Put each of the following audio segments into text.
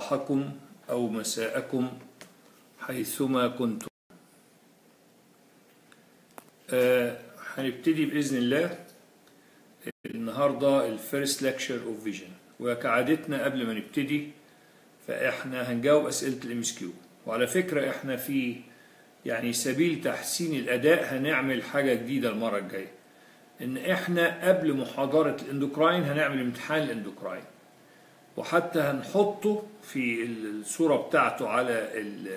صباحكم أو مساءكم حيثما كنتم آه، هنبتدي بإذن الله النهاردة الفيرست ليكشر اوف فيجن وكعادتنا قبل ما نبتدي فإحنا هنجاوب أسئلة الام اس كيو وعلى فكرة إحنا في يعني سبيل تحسين الأداء هنعمل حاجة جديدة المرة الجاية إن إحنا قبل محاضرة الاندوكراين هنعمل امتحان الاندوكراين وحتى هنحطه في الصورة بتاعته على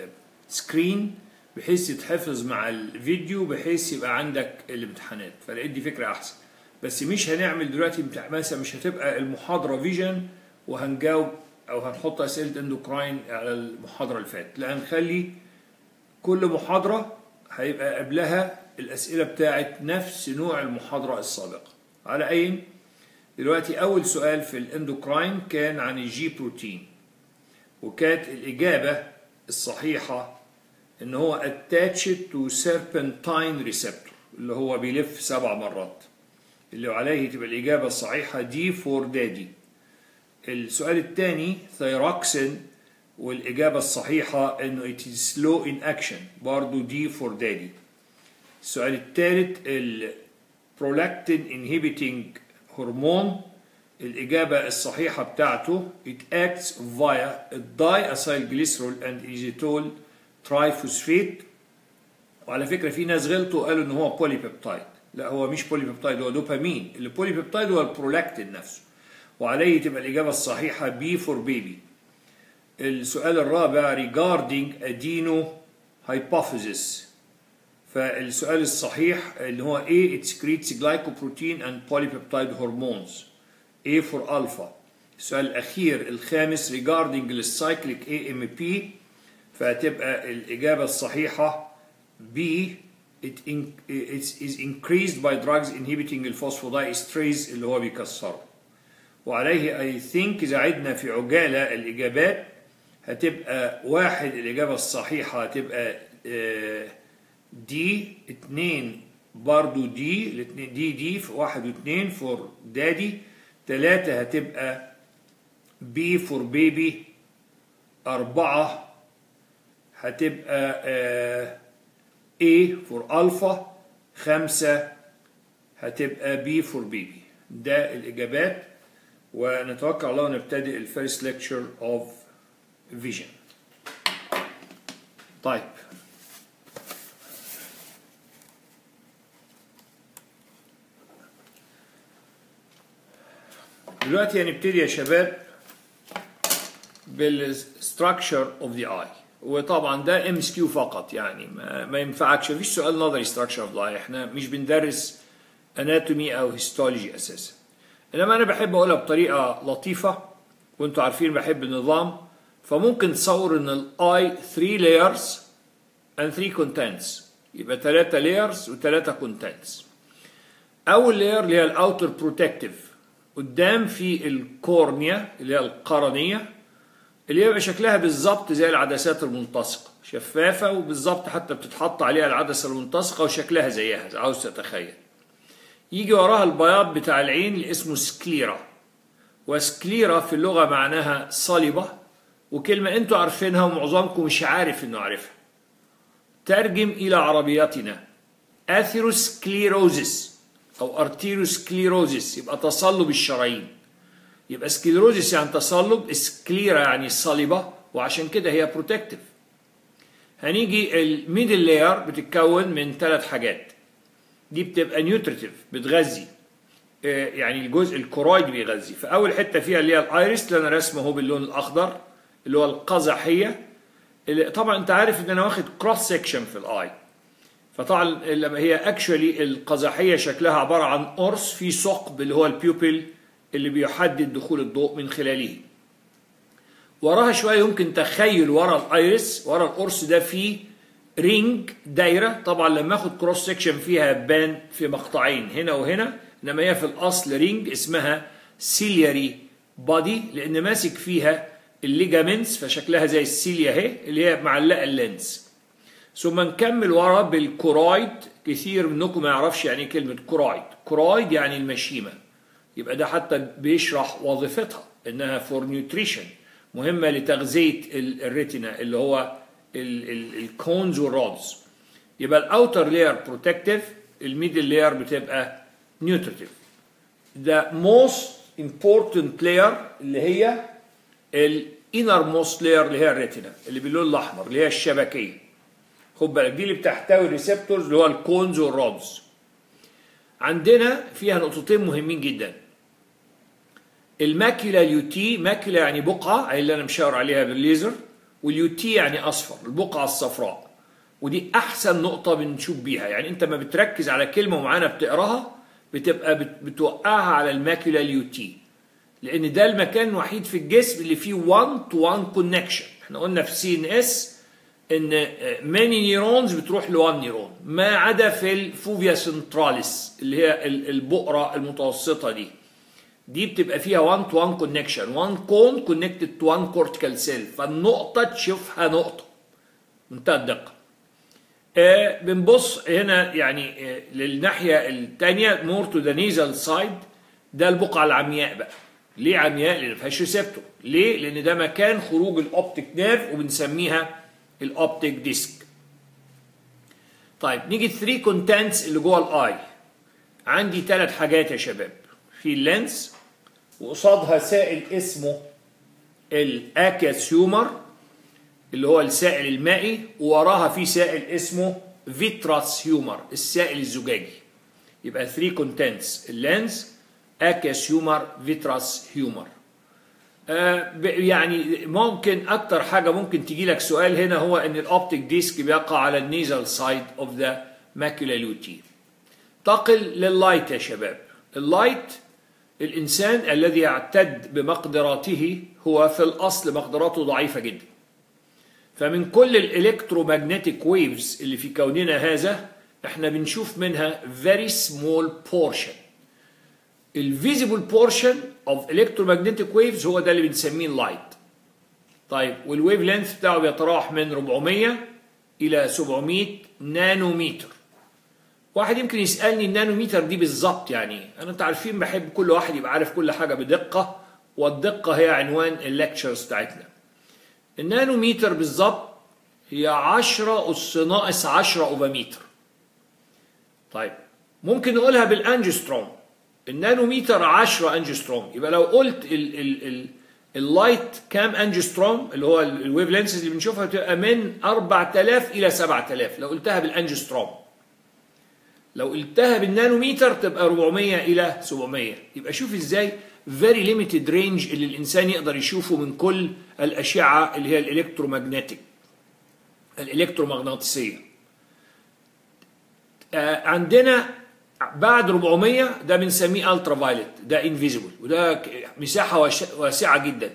السكرين بحيث يتحفظ مع الفيديو بحيث يبقى عندك الامتحانات فلقيت دي فكرة أحسن بس مش هنعمل دلوقتي مثلا مش هتبقى المحاضرة فيجن وهنجاوب أو هنحط أسئلة اندوكراين على المحاضرة اللي فاتت لا هنخلي كل محاضرة هيبقى قبلها الأسئلة بتاعت نفس نوع المحاضرة السابقة على أي دلوقتي أول سؤال في الاندوكراين كان عن الجي بروتين وكانت الإجابة الصحيحة إن هو attached to serpentine receptor اللي هو بيلف سبع مرات اللي عليه تبقى الإجابة الصحيحة دي فور دادي السؤال الثاني ثيروكسين والإجابة الصحيحة إنه it is slow in action برضو دي فور دادي السؤال الثالث البرولاكتين inhibiting هرمون الإجابة الصحيحة بتاعته it acts via diacylglycerol and isotyl triphosphate وعلى فكرة في ناس غلطوا قالوا إن هو بوليبيبتايد لا هو مش بوليبيبتايد هو دوبامين البوليبيبتايد هو البرولاكتين نفسه وعليه تبقى الإجابة الصحيحة بي فور بيبي السؤال الرابع regarding adeno hypophysis فالسؤال الصحيح اللي هو A it secretes glycoprotein and polypeptide hormones A for alpha السؤال الأخير الخامس regarding الcyclic AMP فهتبقى الإجابة الصحيحة B it, in, it is increased by drugs inhibiting الفوسفودايستريز اللي هو بيكسره وعليه I think إذا عدنا في عجالة الإجابات هتبقى واحد الإجابة الصحيحة هتبقى دي اتنين برضو دي الاتنين دي دي في واحد واتنين فور دادي تلاتة هتبقى بي فور بيبي أربعة هتبقى اي فور ألفا خمسة هتبقى بي فور بيبي ده الإجابات ونتوقع الله نبتدئ الفيرست ليكتشر اوف فيجن طيب دلوقتي هنبتدي يا شباب بالستراكشر اوف ذا اي وطبعا ده ام اس كيو فقط يعني ما, ما ينفعكش مفيش سؤال نظري ستراكشر اوف ذا اي احنا مش بندرس اناتومي او هيستولوجي اساسا انما انا بحب اقولها بطريقه لطيفه وانتوا عارفين بحب النظام فممكن تصور ان الاي 3 layers and 3 contents يبقى 3 layers و3 contents اول layer اللي هي الاوتر بروتكتيف قدام في الكورنيا اللي هي القرنيه اللي يبقى شكلها بالظبط زي العدسات الملتصقه شفافه وبالظبط حتى بتتحط عليها العدسه الملتصقه وشكلها زيها عاوز تتخيل يجي وراها البياض بتاع العين اللي اسمه سكليرا وسكليرا في اللغه معناها صلبه وكلمه انتوا عارفينها ومعظمكم مش عارف انه عارفها ترجم الى عربيتنا اثيروسكليروزس او ارتيروسكليروزس يبقى تصلب الشرايين يبقى سكليروزس يعني تصلب سكليرا يعني صلبه وعشان كده هي بروتكتيف هنيجي الميدل لاير بتتكون من ثلاث حاجات دي بتبقى نيوتريتيف بتغذي يعني الجزء الكرويد بيغذي فاول حته فيها اللي هي الايرس اللي انا راسمه اهو باللون الاخضر اللي هو القزحيه اللي طبعا انت عارف ان انا واخد كروس سيكشن في الاي فطبعا لما هي اكشولي القزحيه شكلها عباره عن قرص في ثقب اللي هو البيوبل اللي بيحدد دخول الضوء من خلاله وراها شويه يمكن تخيل ورا الايرس ورا القرص ده فيه رينج دايره طبعا لما اخد كروس سيكشن فيها بان في مقطعين هنا وهنا انما هي في الاصل رينج اسمها سيلياري بادي لان ماسك فيها الليجامنتس فشكلها زي السيليا اهي اللي هي معلقه اللينز ثم نكمل ورا بالكورايد كثير منكم ما يعرفش يعني كلمه كورايد كورايد يعني المشيمه يبقى ده حتى بيشرح وظيفتها انها فور نيوتريشن مهمه لتغذيه ال- الريتنا اللي هو الكونز والرودز يبقى الاوتر لاير بروتكتيف الميدل لاير بتبقى نيوتريتيف the most important layer اللي هي الانر موست لاير اللي هي الريتنا اللي باللون الاحمر اللي هي الشبكيه خد بالك دي اللي بتحتوي الريسبتورز اللي هو الكونز والرودز عندنا فيها نقطتين مهمين جدا الماكيلا اليوتي ماكيلا يعني بقعه اللي انا مشاور عليها بالليزر واليوتي يعني اصفر البقعه الصفراء ودي احسن نقطه بنشوف بيها يعني انت ما بتركز على كلمه معينه بتقراها بتبقى بت- بتوقعها على الماكيلا اليوتي لان ده المكان الوحيد في الجسم اللي فيه 1 تو 1 كونكشن احنا قلنا في سي ان اس ان ماني نيرونز بتروح ل 1 نيرون ما عدا في الفوفيا سنتراليس اللي هي ال- البؤره المتوسطه دي دي بتبقى فيها 1 تو 1 كونكشن 1 كون كونكتد تو 1 كورتيكال سيل فالنقطه تشوفها نقطه منتهى الدقه آه بنبص هنا يعني آه للناحيه الثانيه مور تو ذا نيزل سايد ده البقعه العمياء بقى ليه عمياء؟ لان ما فيهاش ريسبتور ليه؟ لان ده مكان خروج الاوبتيك نيرف وبنسميها الاوبتيك ديسك طيب نيجي 3 كونتنتس اللي جوه الاي عندي ثلاث حاجات يا شباب في اللينس وقصادها سائل اسمه الاكياس هيومر اللي هو السائل المائي ووراها في سائل اسمه فيتراس هيومر السائل الزجاجي يبقى 3 كونتنتس اللينس اكياس هيومر فيتراس هيومر آه ب- يعني ممكن اكتر حاجه ممكن تجي لك سؤال هنا هو ان الاوبتيك ديسك بيقع على النيزل سايد اوف ذا ماكيولا لوتي تقل لللايت يا شباب اللايت الانسان الذي يعتد بمقدراته هو في الاصل مقدراته ضعيفه جدا فمن كل الالكترومagnetic ويفز اللي في كوننا هذا احنا بنشوف منها very small portion الفيزيبل بورشن اوف electromagnetic waves هو ده اللي بنسميه اللايت طيب والويف لينث بتاعه بيتراوح من 400 الى 700 نانومتر واحد يمكن يسالني النانومتر دي بالظبط يعني إيه؟ انا انتوا عارفين بحب كل واحد يبقى عارف كل حاجه بدقه والدقه هي عنوان الليكتشرز بتاعتنا النانومتر بالظبط هي 10 اس ناقص 10 اوفامتر طيب ممكن نقولها بالانجستروم النانومتر 10 انجستروم يبقى لو قلت ال ال ال اللايت كام انجستروم اللي هو الويف لينسز اللي بنشوفها بتبقى من 4000 الى 7000 لو قلتها بالانجستروم لو قلتها بالنانومتر تبقى 400 الى 700 يبقى شوف ازاي very limited range اللي الانسان يقدر يشوفه من كل الاشعه اللي هي الالكترومagnetic الالكترومغناطيسيه آه، عندنا بعد 400 ده بنسميه الترا فايلت ده انفيزيبل وده ك- مساحه وش- واسعه جدا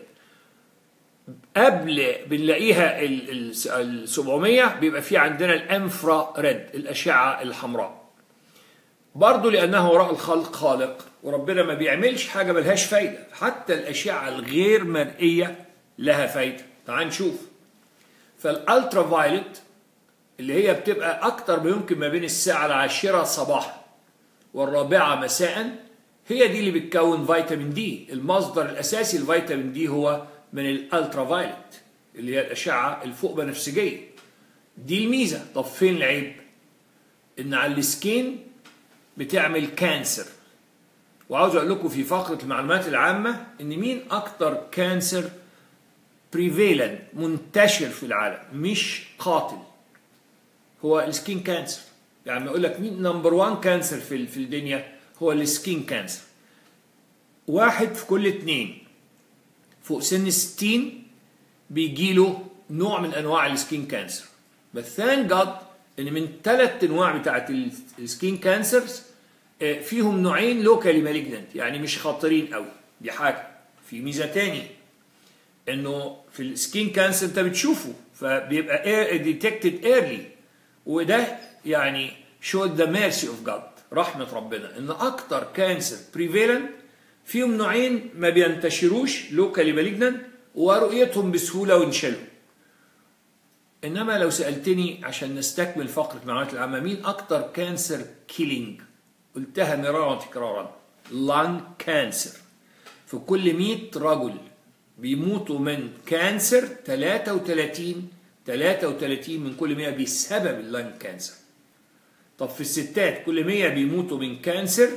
قبل بنلاقيها ال ال- ال 700 بيبقى في عندنا الانفرا ريد الاشعه الحمراء برضه لانه وراء الخلق خالق وربنا ما بيعملش حاجه ملهاش فايده حتى الاشعه الغير مرئيه لها فايده تعال نشوف فالالترا فايلت اللي هي بتبقى اكتر ما يمكن ما بين الساعه العاشره صباحا والرابعه مساء هي دي اللي بتكون فيتامين دي المصدر الاساسي للفيتامين دي هو من الالترا فايلت اللي هي الاشعه الفوق بنفسجيه دي الميزه طب فين العيب ان على السكين بتعمل كانسر وعاوز اقول لكم في فقره المعلومات العامه ان مين اكتر كانسر بريفيلنت منتشر في العالم مش قاتل هو السكين كانسر يعني اقول لك مين نمبر 1 كانسر في في الدنيا هو السكين كانسر واحد في كل اتنين فوق سن 60 بيجي له نوع من انواع السكين كانسر بس ثانك جاد ان من ثلاث انواع بتاعت السكين كانسرز فيهم نوعين لوكالي مالجننت يعني مش خطرين قوي دي حاجه في ميزه تاني انه في السكين كانسر انت بتشوفه فبيبقى ديتكتد ايرلي وده يعني شو ذا ميرسي اوف جاد رحمه ربنا ان اكتر كانسر بريفيلنت فيهم نوعين ما بينتشروش لوكالي مالجننت ورؤيتهم بسهوله وانشلوا انما لو سالتني عشان نستكمل فقره المعلومات العامه مين اكتر كانسر كيلينج قلتها مرارا وتكرارا لان كانسر في كل 100 رجل بيموتوا من كانسر 33 33 من كل 100 بسبب اللنج كانسر طب في الستات كل 100 بيموتوا من كانسر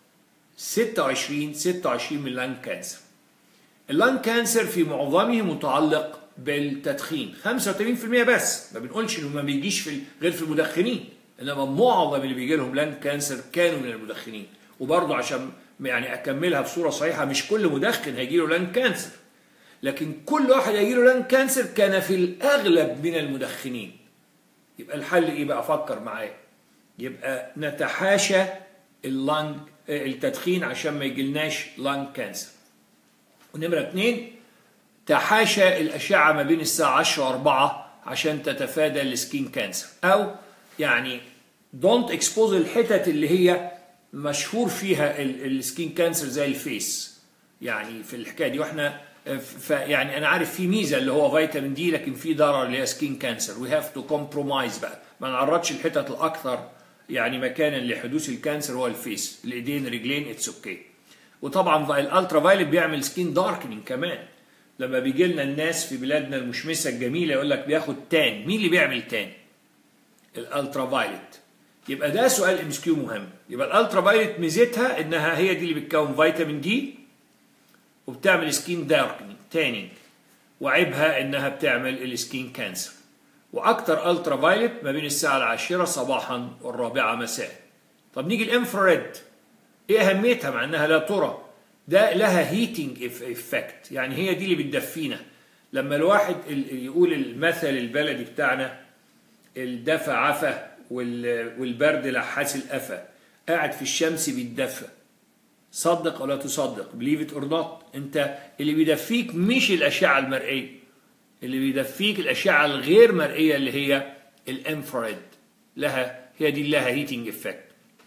26 26 من اللنج كانسر اللنج كانسر في معظمه متعلق بالتدخين 85% بس ما بنقولش انه ما بيجيش في غير في المدخنين انما معظم اللي بيجي لهم لنج كانسر كانوا من المدخنين وبرضه عشان يعني اكملها بصوره صحيحه مش كل مدخن هيجي له لنج كانسر لكن كل واحد هيجي له لنج كانسر كان في الاغلب من المدخنين يبقى الحل ايه بقى فكر معايا يبقى نتحاشى اللنج التدخين عشان ما يجيلناش لانج كانسر ونمرة اتنين تحاشى الأشعة ما بين الساعة 10 و 4 عشان تتفادى السكين كانسر أو يعني دونت اكسبوز الحتت اللي هي مشهور فيها السكين كانسر زي الفيس يعني في الحكايه دي واحنا يعني انا عارف في ميزه اللي هو فيتامين دي لكن في ضرر اللي هي سكين كانسر وي هاف تو كومبرومايز بقى ما نعرضش الحتت الاكثر يعني مكانا لحدوث الكانسر هو الفيس الايدين رجلين اتس اوكي okay. وطبعا الالترا فايلت بيعمل سكين داركنينج كمان لما بيجي لنا الناس في بلادنا المشمسه الجميله يقول لك بياخد تان مين اللي بيعمل تان الالترا فايلت يبقى ده سؤال ام كيو مهم يبقى الالترا فايلت ميزتها انها هي دي اللي بتكون فيتامين دي وبتعمل سكين داركنينج تانينج وعيبها انها بتعمل السكين كانسر واكتر الترا فايلت ما بين الساعه العاشره صباحا والرابعه مساء طب نيجي الانفراريد ايه اهميتها مع انها لا ترى ده لها هيتنج افكت يعني هي دي اللي بتدفينا لما الواحد يقول المثل البلدي بتاعنا الدفى عفا والبرد لحاس القفا قاعد في الشمس بيتدفى صدق ولا تصدق believe it or not انت اللي بيدفيك مش الاشعه المرئيه اللي بيدفيك الاشعه الغير مرئيه اللي هي الانفراريد لها هي دي لها هيتنج افكت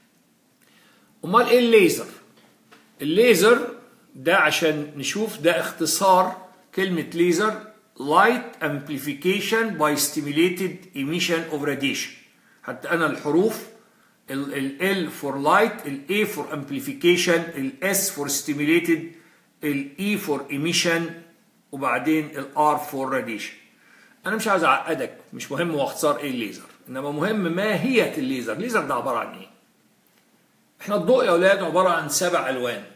امال ايه الليزر الليزر ده عشان نشوف ده اختصار كلمه ليزر light amplification by stimulated emission of radiation حتى انا الحروف ال L for light ال A for amplification ال S for stimulated ال E for emission وبعدين ال R for radiation انا مش عايز اعقدك مش مهم هو اختصار ايه الليزر انما مهم ماهيه الليزر الليزر ده عباره عن ايه احنا الضوء يا اولاد عباره عن سبع الوان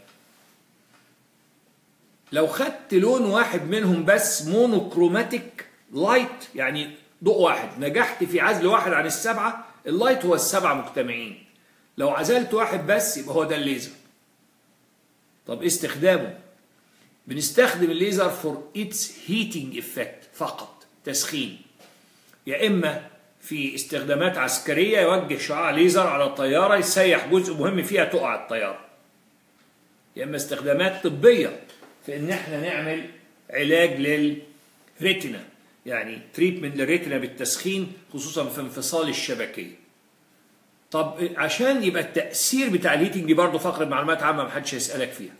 لو خدت لون واحد منهم بس مونوكروماتيك لايت يعني ضوء واحد نجحت في عزل واحد عن السبعه اللايت هو السبعه مجتمعين لو عزلت واحد بس يبقى هو ده الليزر طب ايه استخدامه بنستخدم الليزر فور اتس هيتنج افكت فقط تسخين يا اما في استخدامات عسكريه يوجه شعاع ليزر على الطياره يسيح جزء مهم فيها تقع الطياره يا اما استخدامات طبيه في ان احنا نعمل علاج للريتنا يعني تريتمنت للريتنا بالتسخين خصوصا في انفصال الشبكيه طب عشان يبقى التاثير بتاع الهيتنج دي برضه فقره معلومات عامه ما حدش هيسالك فيها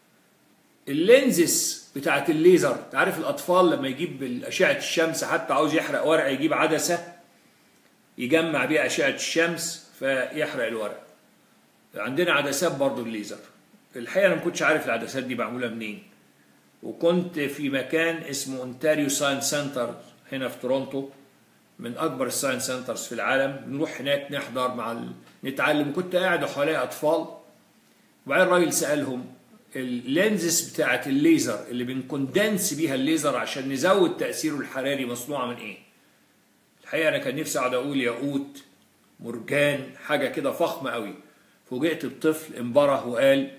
اللينزز بتاعت الليزر تعرف الاطفال لما يجيب اشعه الشمس حتى عاوز يحرق ورقه يجيب عدسه يجمع بيها اشعه الشمس فيحرق الورق عندنا عدسات برضه الليزر الحقيقه انا ما كنتش عارف العدسات دي معموله منين وكنت في مكان اسمه اونتاريو ساينس سنتر هنا في تورونتو من اكبر الساينس سنترز في العالم بنروح هناك نحضر مع ال... نتعلم كنت قاعد وحواليا اطفال وبعدين الراجل سالهم اللينزز بتاعت الليزر اللي بنكوندنس بيها الليزر عشان نزود تاثيره الحراري مصنوعه من ايه الحقيقه انا كان نفسي اقعد اقول ياقوت مرجان حاجه كده فخمه قوي فوجئت بطفل انبره وقال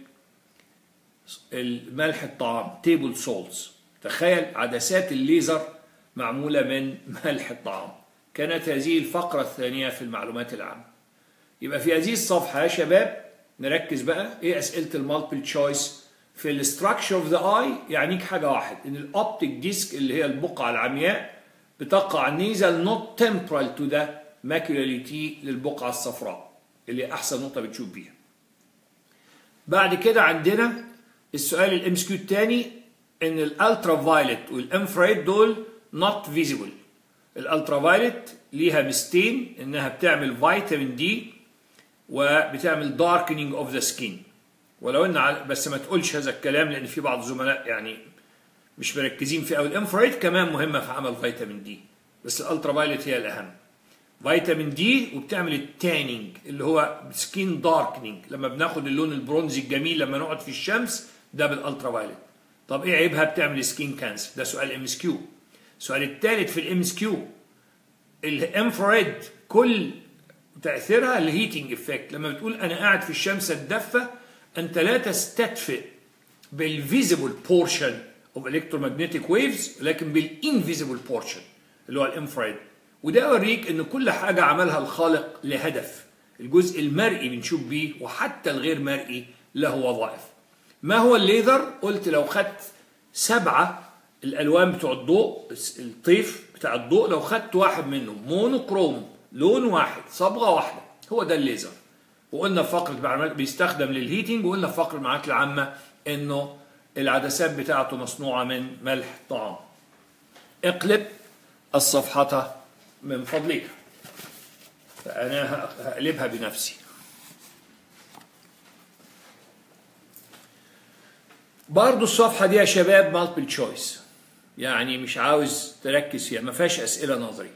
الملح الطعام تيبل سولتس تخيل عدسات الليزر معمولة من ملح الطعام كانت هذه الفقرة الثانية في المعلومات العامة يبقى في هذه الصفحة يا شباب نركز بقى ايه أسئلة المالتيبل تشويس في الاستراكشر اوف ذا اي يعنيك حاجة واحد ان الاوبتيك ديسك اللي هي البقعة العمياء بتقع نيزل نوت تمبرال تو ذا ماكيولاريتي للبقعة الصفراء اللي احسن نقطة بتشوف بيها بعد كده عندنا السؤال الام اس كيو الثاني ان الالترا فايلت والانفراريد دول نوت فيزيبل الالترا فايلت ليها ميزتين انها بتعمل فيتامين دي وبتعمل داركنينج اوف ذا سكين ولو ان بس ما تقولش هذا الكلام لان في بعض الزملاء يعني مش مركزين فيه قوي الانفراريد كمان مهمه في عمل فيتامين دي بس الالترا فايلت هي الاهم فيتامين دي وبتعمل التانينج اللي هو سكين داركنينج لما بناخد اللون البرونزي الجميل لما نقعد في الشمس ده بالالترا فايلت طب ايه عيبها بتعمل سكين كانسر ده سؤال ام اس كيو السؤال الثالث في الام اس كيو الانفراريد كل تاثيرها الهيتنج افكت لما بتقول انا قاعد في الشمس اتدفى انت لا تستدفئ بالفيزيبل بورشن اوف الكترومagnetic ويفز لكن بالانفيزيبل بورشن اللي هو الانفراريد وده يوريك ان كل حاجه عملها الخالق لهدف الجزء المرئي بنشوف بيه وحتى الغير مرئي له وظائف ما هو الليزر قلت لو خدت سبعه الالوان بتوع الضوء الطيف بتاع الضوء لو خدت واحد منهم مونوكروم لون واحد صبغه واحده هو ده الليزر وقلنا في فقره المعلومات بيستخدم للهيتنج وقلنا في فقره المعلومات العامه انه العدسات بتاعته مصنوعه من ملح طعام اقلب الصفحه من فضلك فانا هقلبها بنفسي برضو الصفحه دي يا شباب مالتيبل تشويس يعني مش عاوز تركز فيها ما فيهاش اسئله نظري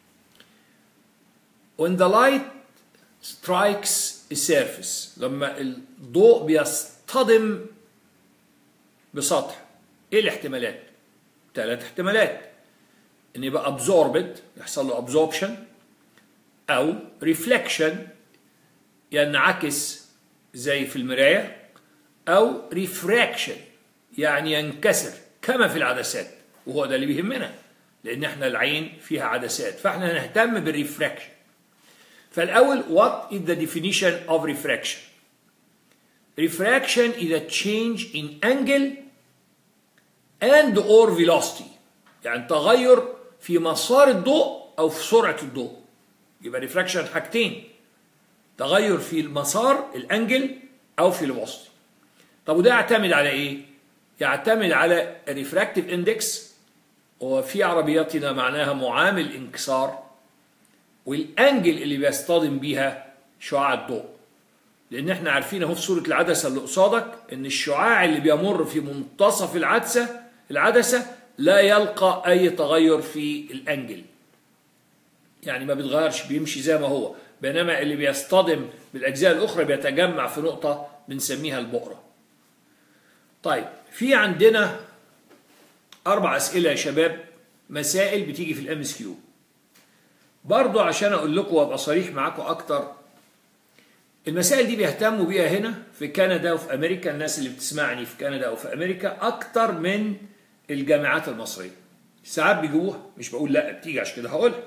when the light strikes a surface لما الضوء بيصطدم بسطح ايه الاحتمالات ثلاث احتمالات ان يبقى absorbed يحصل له absorption او reflection ينعكس زي في المرايه او refraction يعني ينكسر كما في العدسات وهو ده اللي بيهمنا لان احنا العين فيها عدسات فاحنا نهتم بالريفراكشن فالاول what is the definition of refraction refraction is a change in angle and or velocity يعني تغير في مسار الضوء او في سرعه الضوء يبقى ريفراكشن حاجتين تغير في المسار الانجل او في الوسط طب وده يعتمد على ايه يعتمد على الريفراكتيف اندكس وفي عربياتنا معناها معامل انكسار والانجل اللي بيصطدم بيها شعاع الضوء لان احنا عارفين اهو في صوره العدسه اللي قصادك ان الشعاع اللي بيمر في منتصف العدسه العدسه لا يلقى اي تغير في الانجل يعني ما بيتغيرش بيمشي زي ما هو بينما اللي بيصطدم بالاجزاء الاخرى بيتجمع في نقطه بنسميها البؤره طيب في عندنا اربع اسئله يا شباب مسائل بتيجي في الام اس كيو برضو عشان اقول لكم وابقى صريح معاكم اكتر المسائل دي بيهتموا بيها هنا في كندا وفي امريكا الناس اللي بتسمعني في كندا او في امريكا اكتر من الجامعات المصريه ساعات بيجوها مش بقول لا بتيجي عشان كده هقولها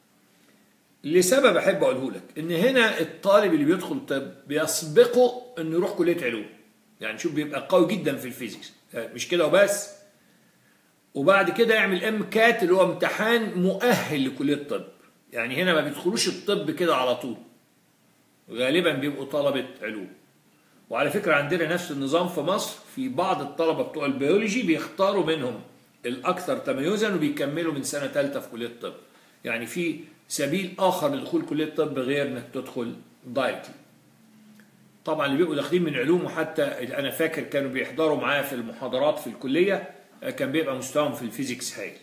لسبب احب اقوله لك ان هنا الطالب اللي بيدخل طب بيسبقه انه يروح كليه علوم يعني شوف بيبقى قوي جدا في الفيزيكس مش كده وبس وبعد كده يعمل ام كات اللي هو امتحان مؤهل لكليه الطب يعني هنا ما بيدخلوش الطب كده على طول غالبا بيبقوا طلبه علوم وعلى فكره عندنا نفس النظام في مصر في بعض الطلبه بتوع البيولوجي بيختاروا منهم الاكثر تميزا وبيكملوا من سنه ثالثه في كليه الطب يعني في سبيل اخر لدخول كليه الطب غير انك تدخل دايركتلي طبعا اللي بيبقوا داخلين من علوم وحتى انا فاكر كانوا بيحضروا معايا في المحاضرات في الكليه كان بيبقى مستواهم في الفيزيكس هايل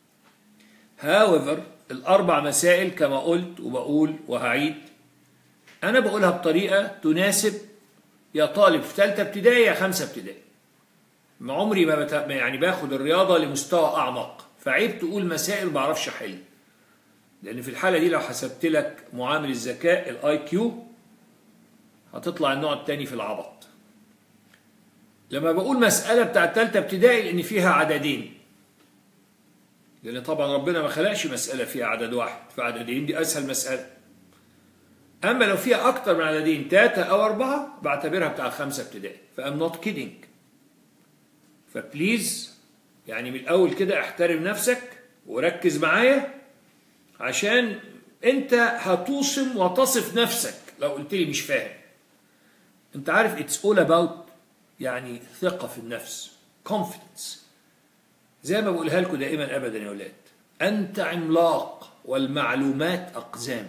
however الاربع مسائل كما قلت وبقول وهعيد انا بقولها بطريقه تناسب يا طالب في ثالثه ابتدائي يا خمسه ابتدائي ما عمري ما بت... يعني باخد الرياضه لمستوى اعمق فعيب تقول مسائل ما بعرفش احل لان في الحاله دي لو حسبت لك معامل الذكاء الاي كيو هتطلع النوع الثاني في العبط لما بقول مسألة بتاعت تالتة ابتدائي لأن فيها عددين لأن طبعا ربنا ما خلقش مسألة فيها عدد واحد فعددين دي أسهل مسألة أما لو فيها أكتر من عددين ثلاثة أو أربعة بعتبرها بتاع خمسة ابتدائي فأم نوت كيدنج فبليز يعني من الأول كده احترم نفسك وركز معايا عشان أنت هتوصم وتصف نفسك لو قلت لي مش فاهم أنت عارف it's all about يعني ثقة في النفس confidence زي ما بقولها لكم دائما أبدا يا أولاد أنت عملاق والمعلومات أقزام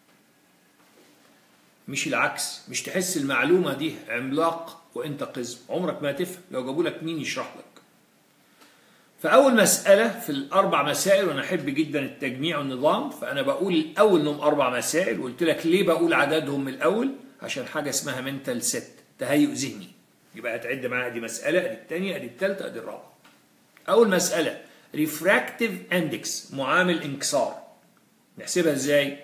مش العكس مش تحس المعلومة دي عملاق وانت قزم عمرك ما تفهم لو جابوا لك مين يشرح لك فأول مسألة في الأربع مسائل وأنا أحب جدا التجميع والنظام فأنا بقول الأول إنهم أربع مسائل وقلت لك ليه بقول عددهم من الأول عشان حاجة اسمها منتال ست تهيؤ ذهني يبقى هتعد معايا دي مسألة دي الثانية دي الثالثة دي الرابعة أول مسألة refractive index معامل انكسار نحسبها ازاي؟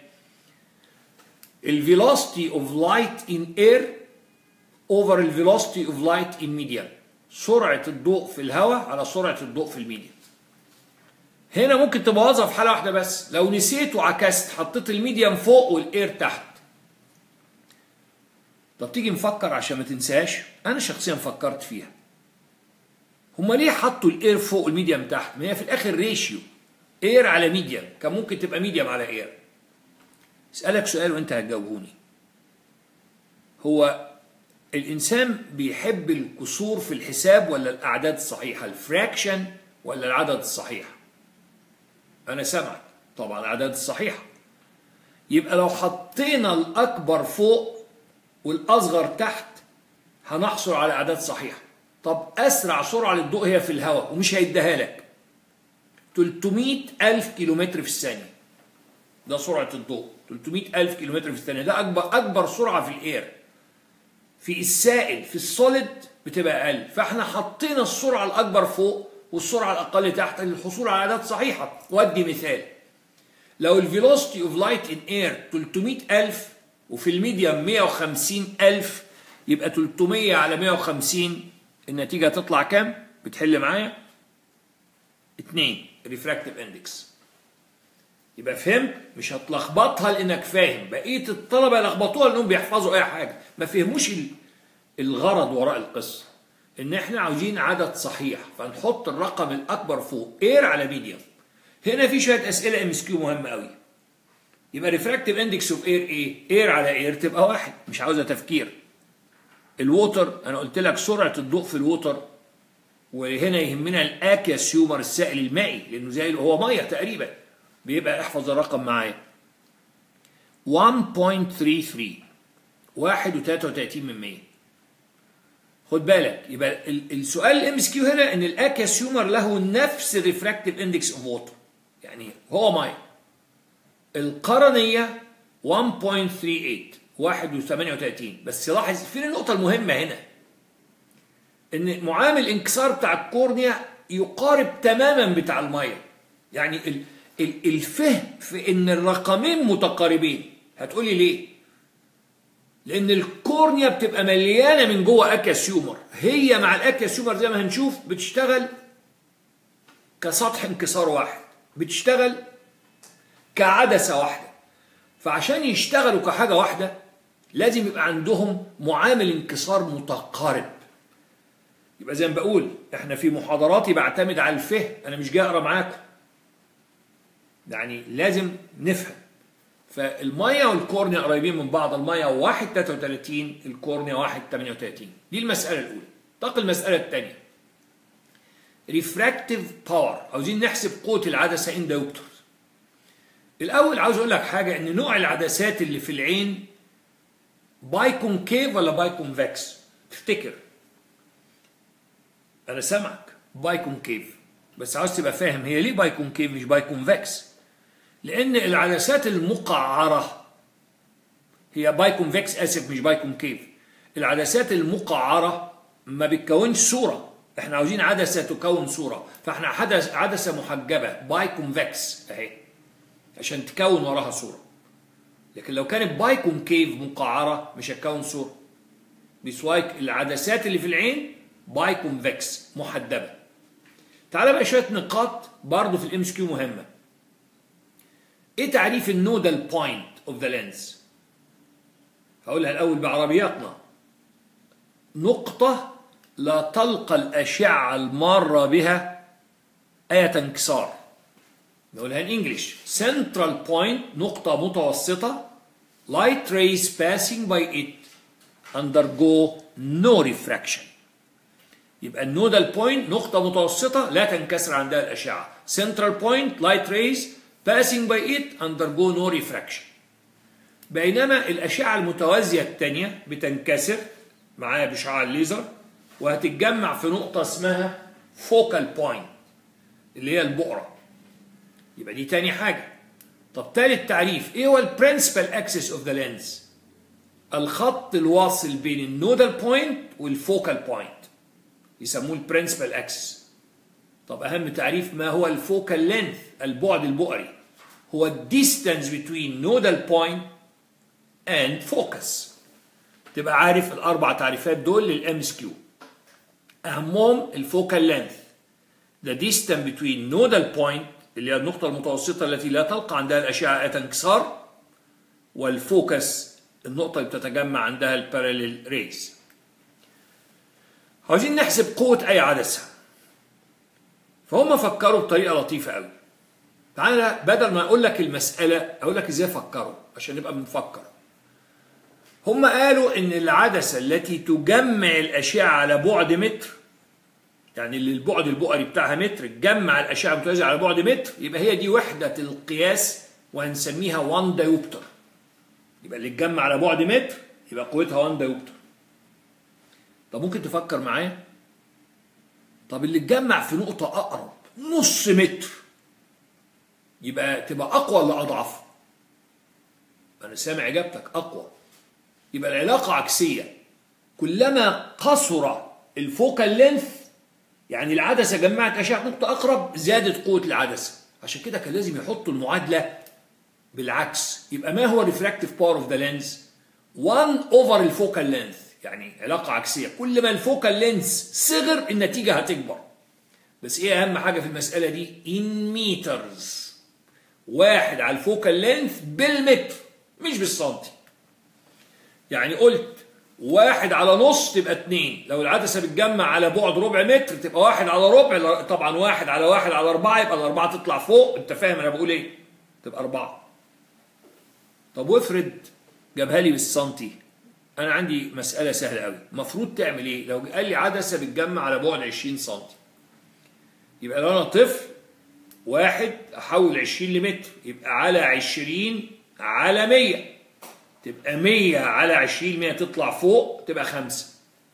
ال velocity of light in air over ال velocity of light in medium سرعة الضوء في الهواء على سرعة الضوء في الميديا هنا ممكن تبوظها في حالة واحدة بس لو نسيت وعكست حطيت الميديم فوق والاير تحت طب تيجي نفكر عشان ما تنساش انا شخصيا فكرت فيها هما ليه حطوا الاير فوق والميديم تحت ما هي في الاخر ريشيو اير على ميديم كان ممكن تبقى ميديم على اير اسالك سؤال وانت هتجاوبوني هو الانسان بيحب الكسور في الحساب ولا الاعداد الصحيحه الفراكشن ولا العدد الصحيح انا سامعك طبعا الاعداد الصحيحه يبقى لو حطينا الاكبر فوق والاصغر تحت هنحصل على اعداد صحيحه طب اسرع سرعه للضوء هي في الهواء ومش هيديها لك 300 ألف كيلومتر في الثانية ده سرعة الضوء 300 ألف كيلومتر في الثانية ده أكبر أكبر سرعة في الإير في السائل في السوليد بتبقى أقل فإحنا حطينا السرعة الأكبر فوق والسرعة الأقل تحت للحصول على أعداد صحيحة وأدي مثال لو الفيلوسيتي اوف لايت ان اير 300 ألف وفي الميديم 150 ألف يبقى 300 على 150 النتيجة هتطلع كام؟ بتحل معايا؟ 2 ريفراكتيف اندكس يبقى فهمت مش هتلخبطها لانك فاهم بقيه الطلبه لخبطوها لانهم بيحفظوا اي حاجه ما فهموش الغرض وراء القصه ان احنا عاوزين عدد صحيح فنحط الرقم الاكبر فوق اير على ميديوم هنا في شويه اسئله ام اس كيو مهمه قوي يبقى ريفراكتيف اندكس اوف اير ايه اير على اير تبقى واحد مش عاوزه تفكير الووتر انا قلت لك سرعه الضوء في الووتر وهنا يهمنا الاكياس هيومر السائل المائي لانه زي هو ميه تقريبا بيبقى احفظ الرقم معايا 1.33 واحد و33 من 100 خد بالك يبقى السؤال الام اس كيو هنا ان الاكياس هيومر له نفس الريفراكتيف اندكس اوف ووتر يعني هو ميه القرنيه 1.38 واحد و38 بس لاحظ فين النقطه المهمه هنا ان معامل انكسار بتاع الكورنيا يقارب تماما بتاع الميه يعني ال ال الفهم في ان الرقمين متقاربين هتقولي ليه لان الكورنيا بتبقى مليانه من جوه اكاسيومر هي مع الاكاسيومر زي ما هنشوف بتشتغل كسطح انكسار واحد بتشتغل كعدسه واحده فعشان يشتغلوا كحاجه واحده لازم يبقى عندهم معامل انكسار متقارب يبقى زي ما بقول احنا في محاضراتي بعتمد على الفهم انا مش جاي اقرا معاكم يعني لازم نفهم فالميه والكورنيا قريبين من بعض الميه 1 33 الكورنيا 1 38 دي المساله الاولى طاق المساله الثانيه ريفراكتيف باور عاوزين نحسب قوه العدسه ان دايوبتر الاول عاوز اقول لك حاجه ان نوع العدسات اللي في العين باي كونكيف ولا باي كونفكس تفتكر انا سامعك باي كونكيف بس عاوز تبقى فاهم هي ليه باي كونكيف مش باي كونفكس لان العدسات المقعره هي باي كونفكس اسف مش باي كونكيف العدسات المقعره ما بتكونش صوره احنا عاوزين عدسه تكون صوره فاحنا حدث عدسه محجبه باي كونفكس اهي عشان تكون وراها صوره لكن لو كانت باي كونكيف مقعره مش هتكون صوره بيسوايك العدسات اللي في العين باي كونفكس محدبه تعال بقى شويه نقاط برضه في الام اس كيو مهمه ايه تعريف النودال بوينت اوف ذا لينز هقولها الاول بعربياتنا نقطه لا تلقى الاشعه الماره بها ايه انكسار نقولها ان انجلش سنترال بوينت نقطه متوسطه light rays passing by it undergo no refraction يبقى النودال بوينت نقطة متوسطة لا تنكسر عندها الأشعة central point light rays passing by it undergo no refraction بينما الأشعة المتوازية الثانية بتنكسر معاها بشعاع الليزر وهتتجمع في نقطة اسمها focal point اللي هي البؤرة يبقى دي تاني حاجة طب تالت تعريف ايه هو البرنسبل اكسس اوف ذا لينز الخط الواصل بين النودال بوينت والفوكال بوينت يسموه البرنسبل اكسس طب اهم تعريف ما هو الفوكال لينث البعد البؤري هو الديستانس between nodal point and focus تبقى عارف الاربع تعريفات دول للام اس كيو اهمهم الفوكال لينث the distance between nodal point اللي هي النقطة المتوسطة التي لا تلقى عندها الأشعة انكسار والفوكس النقطة اللي بتتجمع عندها الباراليل ريز عاوزين نحسب قوة أي عدسة فهم فكروا بطريقة لطيفة قوي تعالى بدل ما أقول لك المسألة أقول لك إزاي فكروا عشان نبقى بنفكر هم قالوا إن العدسة التي تجمع الأشعة على بعد متر يعني اللي البعد البؤري بتاعها متر تجمع الأشعة المتوازية على بعد متر يبقى هي دي وحدة القياس وهنسميها 1 دايوبتر يبقى اللي تجمع على بعد متر يبقى قوتها 1 دايوبتر طب ممكن تفكر معايا طب اللي تجمع في نقطة أقرب نص متر يبقى تبقى أقوى ولا أضعف؟ أنا سامع إجابتك أقوى يبقى العلاقة عكسية كلما قصر الفوكال لينث يعني العدسة جمعت أشعة نقطة أقرب زادت قوة العدسة عشان كده كان لازم يحطوا المعادلة بالعكس يبقى ما هو ريفراكتيف باور اوف ذا لينز 1 اوفر الفوكال لينث يعني علاقة عكسية كل ما الفوكال لينث صغر النتيجة هتكبر بس ايه اهم حاجة في المسألة دي in meters واحد على الفوكال لينث بالمتر مش بالسنتي يعني قلت واحد على نص تبقى اتنين لو العدسة بتجمع على بعد ربع متر تبقى واحد على ربع طبعا واحد على واحد على أربعة يبقى الأربعة تطلع فوق أنت فاهم أنا بقول إيه تبقى أربعة طب وافرض جابها لي بالسنتي أنا عندي مسألة سهلة قوي المفروض تعمل إيه لو قال لي عدسة بتجمع على بعد 20 سنتي يبقى لو أنا طفل واحد أحول 20 لمتر يبقى على 20 على 100 تبقى 100 على 20 100 تطلع فوق تبقى 5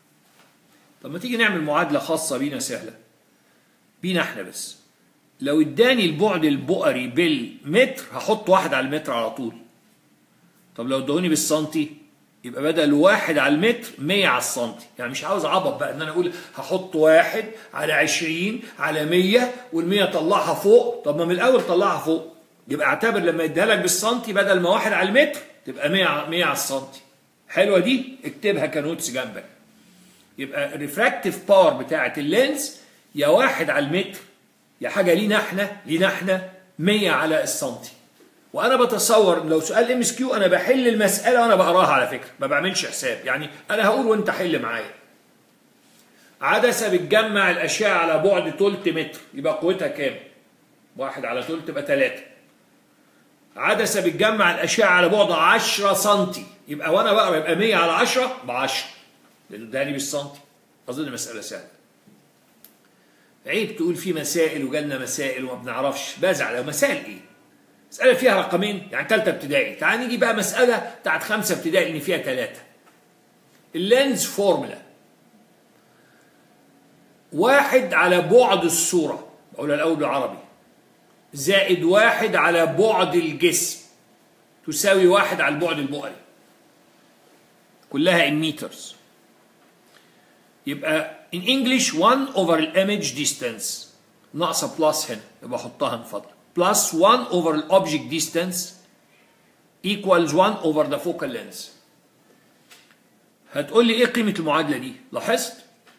طب ما تيجي نعمل معادلة خاصة بينا سهلة بينا احنا بس لو اداني البعد البؤري بالمتر هحط واحد على المتر على طول طب لو ادوني بالسنتي يبقى بدل واحد على المتر 100 على السنتي يعني مش عاوز عبط بقى ان انا اقول هحط واحد على 20 على 100 وال100 طلعها فوق طب ما من الاول طلعها فوق يبقى اعتبر لما يديها لك بالسنتي بدل ما واحد على المتر تبقى 100 100 على السنتي حلوه دي اكتبها كنوتس جنبك يبقى الريفراكتيف باور بتاعه اللينس يا واحد على المتر يا حاجه لينا احنا لينا احنا 100 على السنتي وانا بتصور لو سؤال ام اس كيو انا بحل المساله وانا بقراها على فكره ما بعملش حساب يعني انا هقول وانت حل معايا عدسه بتجمع الاشعه على بعد تلت متر يبقى قوتها كام واحد على تلت يبقى 3 عدسه بتجمع الاشعه على بعد 10 سم يبقى وانا بقرا يبقى 100 على 10 ب 10 لانه اداني بالسنتي اظن المساله سهله عيب تقول في مسائل وجالنا مسائل وما بنعرفش بزعل مسائل ايه مسألة فيها رقمين يعني ثالثة ابتدائي تعال نيجي بقى مسألة بتاعت خمسة ابتدائي اللي فيها ثلاثة اللينز فورمولا واحد على بعد الصورة بقولها الأول بالعربي زائد واحد على بعد الجسم تساوي واحد على البعد البؤري كلها in meters يبقى in English 1 over the image distance ناقصة بلس هنا يبقى أحطها من فضلك plus 1 over the object distance equals 1 over the focal length هتقول لي ايه قيمة المعادلة دي لاحظت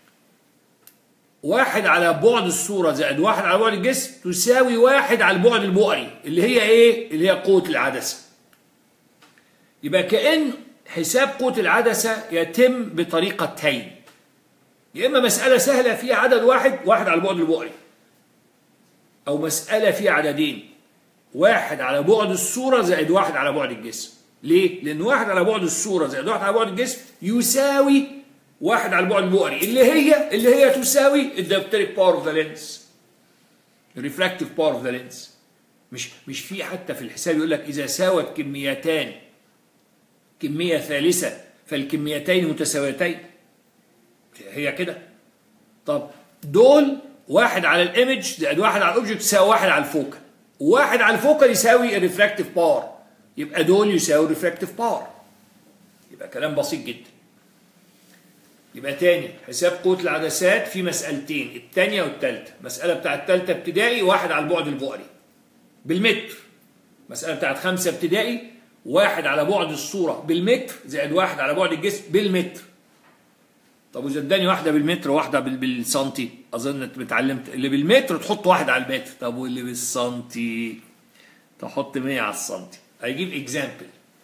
واحد على بعد الصورة زائد واحد على بعد الجسم تساوي واحد على البعد البؤري اللي هي ايه اللي هي قوة العدسة يبقى كأن حساب قوة العدسة يتم بطريقتين يا إما مسألة سهلة فيها عدد واحد واحد على البعد البؤري أو مسألة فيها عددين واحد على بعد الصورة زائد واحد على بعد الجسم ليه؟ لأن واحد على بعد الصورة زائد واحد على بعد الجسم يساوي واحد على البعد البؤري اللي هي اللي هي تساوي الدايبتريك باور اوف ذا لينس الريفراكتيف باور اوف ذا لينس مش مش في حتى في الحساب يقول لك إذا ساوت كميتان كمية ثالثة فالكميتين متساويتين هي كده طب دول واحد على الايمج زائد واحد على الاوبجكت يساوي واحد على الفوكال واحد على الفوكال يساوي الريفراكتيف باور يبقى دول يساوي الريفراكتيف باور يبقى كلام بسيط جدا يبقى تاني حساب قوة العدسات في مسألتين التانية والتالتة مسألة بتاعت تالتة ابتدائي واحد على البعد البؤري بالمتر مسألة بتاعت خمسة ابتدائي واحد على بعد الصورة بالمتر زائد واحد على بعد الجسم بالمتر طب وإذا اداني واحدة بالمتر وواحدة بال- بالسنتي أظن أنت اتعلمت اللي بالمتر تحط واحد على المتر طب واللي بالسنتي تحط 100 على السنتي هيجيب اكزامبل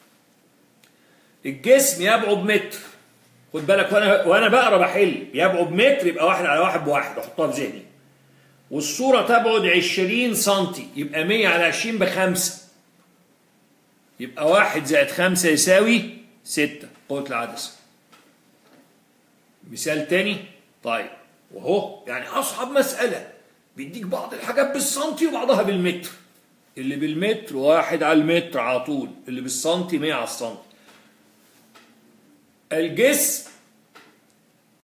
الجسم يبعد متر خد بالك وانا وانا بقرا بحل يبعد متر يبقى واحد على واحد بواحد احطها في ذهني والصورة تبعد 20 سنتي يبقى 100 على 20 بخمسة يبقى واحد زائد خمسة يساوي ستة قوة العدسة مثال تاني طيب وهو يعني أصعب مسألة بيديك بعض الحاجات بالسنتي وبعضها بالمتر اللي بالمتر واحد على المتر على طول اللي بالسنتي 100 على السنتي الجسم